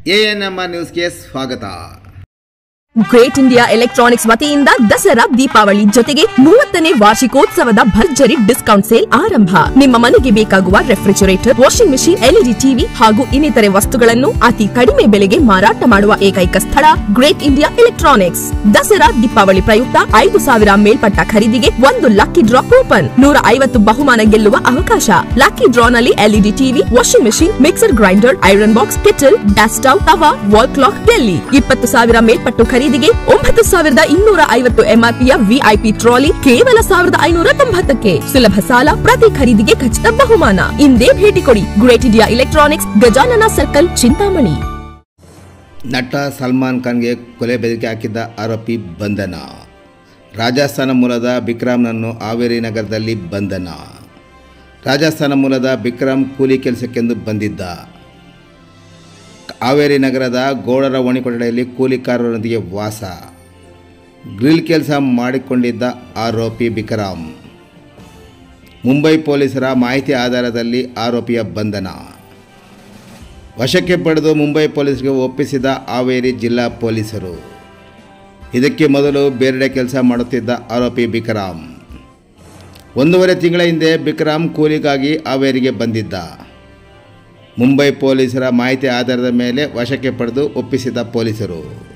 ANMR ನ್ಯೂಸ್ಗೆ ಸ್ವಾಗತ great India electronics ವತಿಯಿಂದ ದಸರಾ ದೀಪಾವಳಿ ಜೊತೆಗೆ ಮೂವತ್ತನೇ ವಾರ್ಷಿಕೋತ್ಸವದ ಭರ್ಜರಿ ಡಿಸ್ಕೌಂಟ್ ಸೇಲ್ ಆರಂಭ ನಿಮ್ಮ ಮನೆಗೆ ಬೇಕಾಗುವ refrigerator washing machine LED TV ಹಾಗೂ ಇನ್ನಿತರೆ ವಸ್ತುಗಳನ್ನು ಅತಿ ಕಡಿಮೆ ಬೆಲೆಗೆ ಮಾರಾಟ ಮಾಡುವ ಏಕೈಕ ಸ್ಥಳ great India electronics Dasara Deepavali ಪ್ರಯುಕ್ತ ಐದು ಸಾವಿರ ಮೇಲ್ಪಟ್ಟ ಖರೀದಿಗೆ ಒಂದು ಲಕ್ಕಿ ಡ್ರಾ ಕೂಪನ್ ನೂರ ಐವತ್ತು ಬಹುಮಾನ ಗೆಲ್ಲುವ ಅವಕಾಶ ಲಕ್ಕಿ ಡ್ರಾನಲ್ಲಿ LED TV washing machine mixer grinder iron box kettle gas stove tawa wall clock Delhi ಇಪ್ಪತ್ತು ಸಾವಿರ ಮೇಲ್ಪಟ್ಟು ಖರೀದಿಗೆ ಒಂಬತ್ತು ಸಾವಿರದ ಇನ್ನೂರ ಐವತ್ತು ಎಂಆರ್ಪಿಯ ವಿಐಪಿ ಟ್ರಾಲಿ ಕೇವಲ ಸಾವಿರದ ಐನೂರ ತೊಂಬತ್ತಕ್ಕೆ ಸುಲಭ ಸಾಲ ಪ್ರತಿ ಖರೀದಿಗೆ ಖಚಿತ ಬಹುಮಾನ ಇಂದೇ ಭೇಟಿ ಕೊಡಿ great India electronics Gajanana circle Chintamani ನಟ ಸಲ್ಮಾನ್ ಖಾನ್ಗೆ ಕೊಲೆ ಬೆದರಿಕೆ ಹಾಕಿದ್ದ ಆರೋಪಿ ಬಂಧನ ರಾಜಸ್ಥಾನ ಮೂಲದ ಬಿಕ್ರಾಮ್ನನ್ನು ಹಾವೇರಿ ನಗರದಲ್ಲಿ ಬಂಧನ ರಾಜಸ್ಥಾನ ಮೂಲದ ಬಿಕ್ರಮ್ ಕೂಲಿ ಕೆಲಸಕ್ಕೆಂದು ಬಂದಿದ್ದ ಹಾವೇರಿ ನಗರದ ಗೌಡರ ಒಣಿಕೊಠಡಿಯಲ್ಲಿ ಕೂಲಿಕಾರರೊಂದಿಗೆ ವಾಸ ಗ್ರಿಲ್ ಕೆಲಸ ಮಾಡಿಕೊಂಡಿದ್ದ ಆರೋಪಿ ಬಿಕ್ರಾಮ್ ಮುಂಬೈ ಪೊಲೀಸರ ಮಾಹಿತಿ ಆಧಾರದಲ್ಲಿ ಆರೋಪಿಯ ಬಂಧನ ವಶಕ್ಕೆ ಪಡೆದು ಮುಂಬೈ ಪೊಲೀಸರಿಗೆ ಒಪ್ಪಿಸಿದ ಹಾವೇರಿ ಜಿಲ್ಲಾ ಪೊಲೀಸರು ಇದಕ್ಕೆ ಮೊದಲು ಬೇರೆಡೆ ಕೆಲಸ ಮಾಡುತ್ತಿದ್ದ ಆರೋಪಿ ಬಿಕ್ರಾಮ್ ಒಂದೂವರೆ ತಿಂಗಳ ಹಿಂದೆ ಬಿಕ್ರಾಮ್ ಕೂಲಿಗಾಗಿ ಹಾವೇರಿಗೆ ಬಂದಿದ್ದ ಮುಂಬೈ ಪೊಲೀಸರ ಮಾಹಿತಿ ಆಧಾರದ ಮೇಲೆ ವಶಕ್ಕೆ ಪಡೆದು ಒಪ್ಪಿಸಿದ ಪೊಲೀಸರು